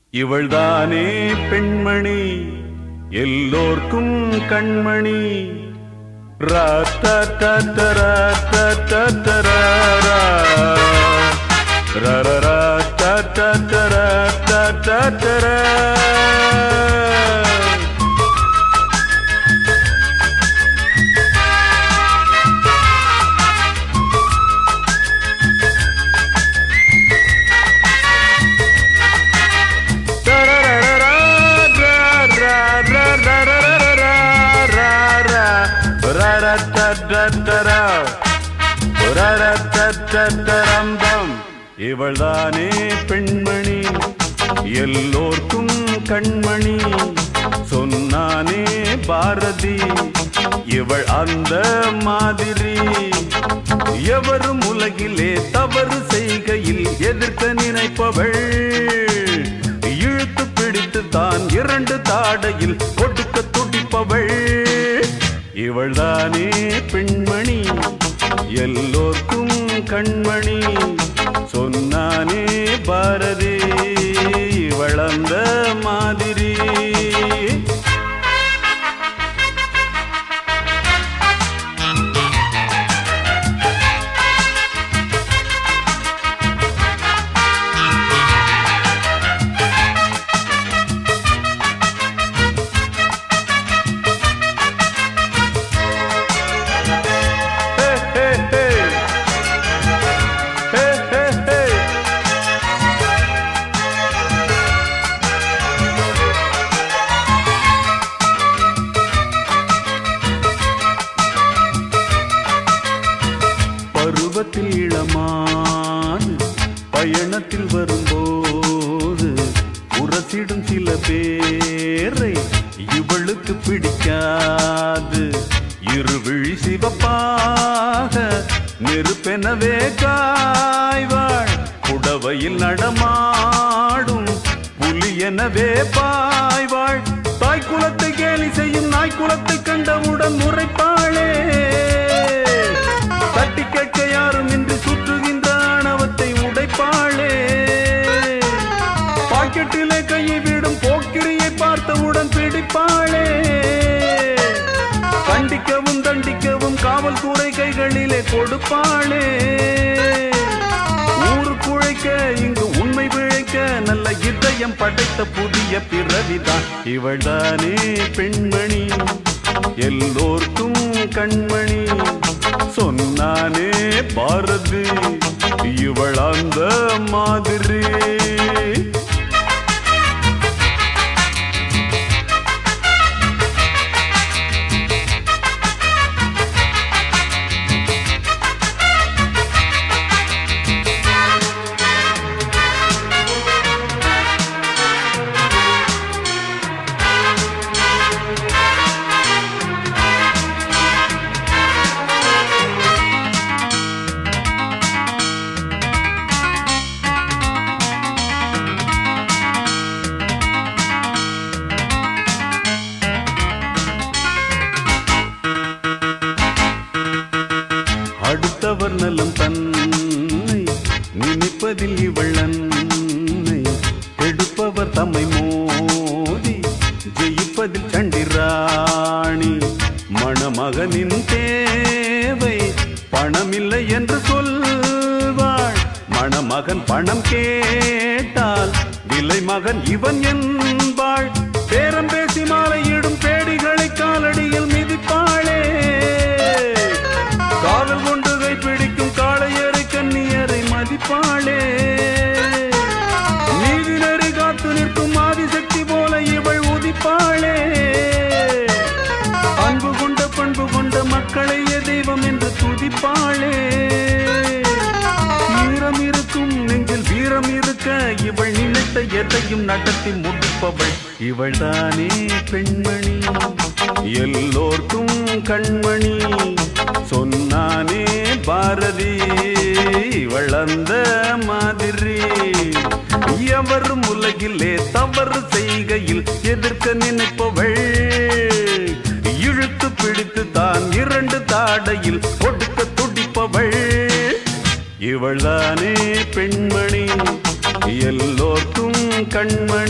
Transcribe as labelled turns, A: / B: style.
A: இவள்தானே பெண்மணி எல்லோர்க்கும் கண்மணி ரா இவள்தானே பெண்மணி எல்லோர்க்கும் கண்மணி சொன்னானே பாரதி இவள் அந்த மாதிரி எவரும் உலகிலே தவறு செய்கையில் எதிர்க்க நினைப்பவள் இழுத்து பிடித்து தான் இரண்டு தாடையில் கொடுக்க துடிப்பவள் இவள்தானே பெண்மணி எல்லோர்க்கும் கண்மணி சொன்னானே பாரதி இவள் அந்த மாதிரி Hey, hey, hey. Hey, hey, hey. பருவத்தில் இளமான் பயணத்தில் வரும்போது உரசிடும் சில பேரை இவளுக்கு பிடிக்காது இருவிழி சிவப்பாக நெருப்பெனவே காய்வாள் புடவையில் நடமாடும் புலி எனவே பாய்வாள் தாய் குலத்தை கேலி செய்யும் நாய் குலத்தை கண்டவுடன் முறைப்பாளே தட்டி கேட்க யாரும் இன்று சுற்றுகின்ற ஆணவத்தை உடைப்பாளே பாக்கெட்டிலே கையை விடும் போக்கிரியை பார்த்தவுடன் பிடிப்பாளே கண்டிக்கவும் தண்டிக்கவும் காவல்துறை கைகளிலே கொடுப்பாளே ஊரு குழைக்க இங்கு உண்மை விழைக்க நல்ல இதயம் படைத்த புதிய பிறவிதான் இவள்தானே பெண்மணி எல்லோர்க்கும் கண்மணி சொன்னானே பாரதி இவள் அந்த மாதிரி அடுத்தவர் நலம் தன்னை நினைப்பதில் இவள் அன்னை எடுப்பவர் தம்மை மோதி ஜெயிப்பதில் சண்டிராணி மணமகனின் தேவை பணமில்லை என்று சொல்வாள் மணமகன் பணம் கேட்டால் விலை மகன் இவன் என்பாள் பேரம் பேசி மாலையிடும் பேடிகளை காலடியில் மிதிப்பாளே காதல் கொண்டு கை பிடிக்கும் காளையரை கண்ணியரை மதிப்பாளே நீதி நெறி காத்து நிற்கும் ஆதிசக்தி போல இவள் உதிப்பாளே அன்பு கொண்ட பண்பு கொண்ட மக்களையே தெய்வம் என்று துதிப்பாளே ஈரம் இருக்கும் நெஞ்சில் வீரம் இருக்க இவள் நினைத்த எதையும் நடத்தி முடிப்பவள் இவள்தானே பெண்மணி எல்லோர்க்கும் கண்மணி சொன்னானே பாரதி இவள் அந்த மாதிரி எவரும் உலகிலே தவறு செய்கையில் எதிர்க்க நினைப்பவள் இழுத்து பிடித்து தான் இரண்டு தாடையில் கொடுக்க துடிப்பவள் இவள்தானே பெண்மணி எல்லோர்க்கும் கண்மணி